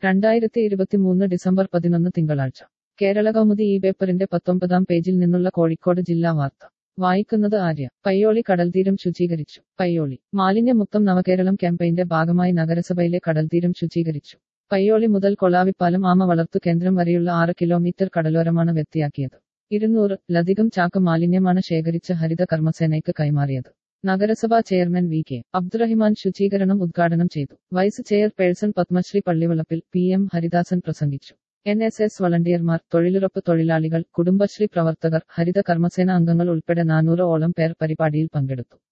രണ്ടായിരത്തി ഇരുപത്തിമൂന്ന് ഡിസംബർ പതിനൊന്ന് തിങ്കളാഴ്ച കേരള കൗമുദി ഈ പേപ്പറിന്റെ പത്തൊമ്പതാം പേജിൽ നിന്നുള്ള കോഴിക്കോട് ജില്ലാ വാർത്ത വായിക്കുന്നത് ആര്യ പയ്യോളി കടൽത്തീരം ശുചീകരിച്ചു പയ്യോളി മാലിന്യമുക്തം നവകേരളം ക്യാമ്പയിന്റെ ഭാഗമായി നഗരസഭയിലെ കടൽത്തീരം ശുചീകരിച്ചു പയ്യോളി മുതൽ കൊളാവിപ്പാലം ആമ വളർത്തു കേന്ദ്രം വരെയുള്ള ആറ് കിലോമീറ്റർ കടലോരമാണ് വൃത്തിയാക്കിയത് ഇരുന്നൂറ് ലധികം ചാക്ക് മാലിന്യമാണ് ശേഖരിച്ച് ഹരിത കർമ്മസേനയ്ക്ക് കൈമാറിയത് നഗരസഭാ ചെയർമാൻ വി കെ അബ്ദുറഹിമാൻ ശുചീകരണം ഉദ്ഘാടനം ചെയ്തു vice chairperson Padmashri Pallivalappil P M Haridasan പ്രസംഗിച്ചു എൻ എസ് എസ് വളണ്ടിയർമാർ തൊഴിലുറപ്പ് തൊഴിലാളികൾ കുടുംബശ്രീ പ്രവർത്തകർ ഹരിത കർമ്മസേന അംഗങ്ങൾ ഉൾപ്പെടെ നാനൂറ് ഓളം പേർ പരിപാടിയിൽ പങ്കെടുത്തു